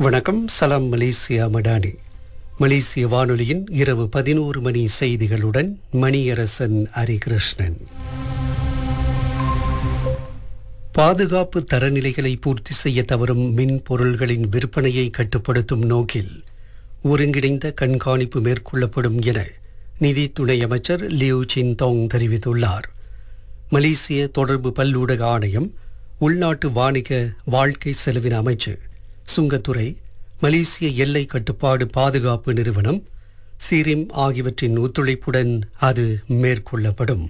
வணக்கம் சலாம் மலேசியா மடானி மலேசிய வானொலியின் இரவு பதினோரு மணி செய்திகளுடன் மணியரசன் ஹரிகிருஷ்ணன் பாதுகாப்பு தரநிலைகளை பூர்த்தி செய்ய தவறும் மின் பொருள்களின் விற்பனையை கட்டுப்படுத்தும் நோக்கில் ஒருங்கிணைந்த கண்காணிப்பு மேற்கொள்ளப்படும் என நிதி துணை அமைச்சர் லியூ சின்தோங் தெரிவித்துள்ளார் மலேசிய தொடர்பு பல்லூடக ஆணையம் உள்நாட்டு வாணிக வாழ்க்கை செலவின அமைச்சு சுங்கத்துறை மலேசிய எல்லை கட்டுப்பாடு பாதுகாப்பு நிறுவனம் சீரிம் ஆகியவற்றின் ஒத்துழைப்புடன் அது மேற்கொள்ளப்படும்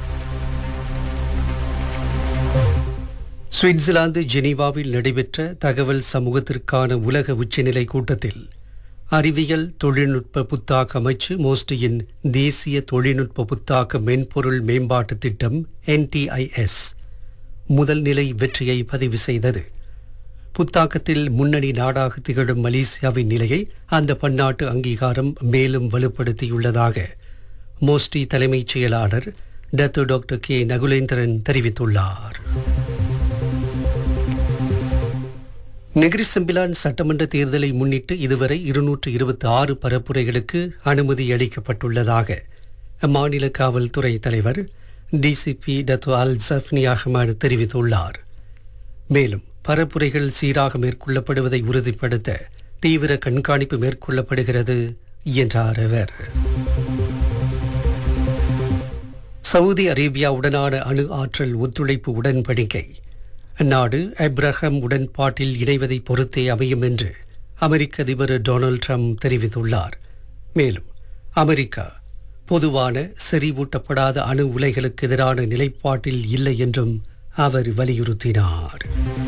சுவிட்சர்லாந்து ஜெனீவாவில் நடைபெற்ற தகவல் சமூகத்திற்கான உலக உச்சநிலை கூட்டத்தில் அறிவியல் தொழில்நுட்ப புத்தாக்க அமைச்சு மோஸ்டியின் தேசிய தொழில்நுட்ப புத்தாக்க மென்பொருள் மேம்பாட்டு திட்டம் என்டிஐஎஸ் முதல் நிலை வெற்றியை பதிவு செய்தது புத்தாக்கத்தில் முன்னணி நாடாக திகழும் மலேசியாவின் நிலையை அந்த பன்னாட்டு அங்கீகாரம் மேலும் வலுப்படுத்தியுள்ளதாக மோஸ்டி தலைமைச் செயலாளர் டத்து டாக்டர் கே நகுலேந்திரன் தெரிவித்துள்ளார் நெகிரி செம்பிலான் சட்டமன்ற தேர்தலை முன்னிட்டு இதுவரை இருநூற்று இருபத்தி ஆறு பரப்புரைகளுக்கு அனுமதி அளிக்கப்பட்டுள்ளதாக அம்மாநில காவல்துறை தலைவர் டிசிபி டத்து அல் சஃப்னி அஹ்மத் தெரிவித்துள்ளார் மேலும் பரப்புரைகள் சீராக மேற்கொள்ளப்படுவதை உறுதிப்படுத்த தீவிர கண்காணிப்பு மேற்கொள்ளப்படுகிறது என்றார் அவர் சவுதி அரேபியாவுடனான அணு ஆற்றல் ஒத்துழைப்பு உடன்படிக்கை அந்நாடு அப்ரஹாம் உடன்பாட்டில் இணைவதை பொறுத்தே அமையும் என்று அமெரிக்க அதிபர் டொனால்ட் ட்ரம்ப் தெரிவித்துள்ளார் மேலும் அமெரிக்கா பொதுவான செறிவூட்டப்படாத அணு உலைகளுக்கு எதிரான நிலைப்பாட்டில் இல்லை என்றும் அவர் வலியுறுத்தினார்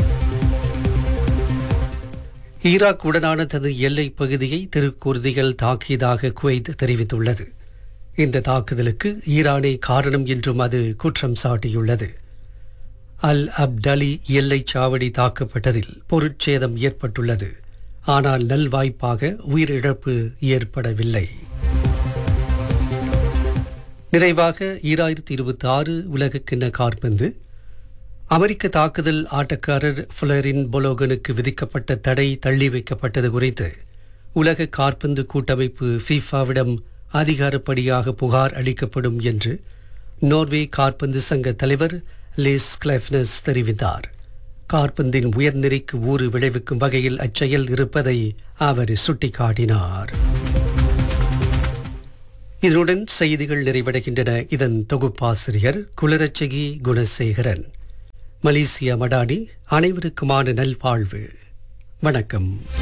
ஈராக் உடனான தனது எல்லைப் பகுதியை திருக்குர்திகள் தாக்கியதாக குவைத் தெரிவித்துள்ளது இந்த தாக்குதலுக்கு ஈரானே காரணம் என்றும் அது குற்றம் சாட்டியுள்ளது அல் அப்டலி எல்லைச் சாவடி தாக்கப்பட்டதில் பொருட்சேதம் ஏற்பட்டுள்ளது ஆனால் நல்வாய்ப்பாக உயிரிழப்பு ஏற்படவில்லை நிறைவாக ஈராயிரத்தி இருபத்தி ஆறு உலகக்கிண்ண கார்பந்து அமெரிக்க தாக்குதல் ஆட்டக்காரர் புலரின் பொலோகனுக்கு விதிக்கப்பட்ட தடை தள்ளி வைக்கப்பட்டது குறித்து உலக கார்பந்து கூட்டமைப்பு ஃபீஃபாவிடம் அதிகாரப்படியாக புகார் அளிக்கப்படும் என்று நோர்வே கார்பந்து சங்க தலைவர் லேஸ் கிளெஃப்னஸ் தெரிவித்தார் கார்பந்தின் உயர்நெறிக்கு ஊறு விளைவிக்கும் வகையில் அச்செயல் இருப்பதை அவர் சுட்டிக்காட்டினார் இதனுடன் செய்திகள் நிறைவடைகின்றன இதன் தொகுப்பாசிரியர் குலரச்சகி குணசேகரன் மலேசியா மடானி அனைவருக்குமான நல்வாழ்வு வணக்கம்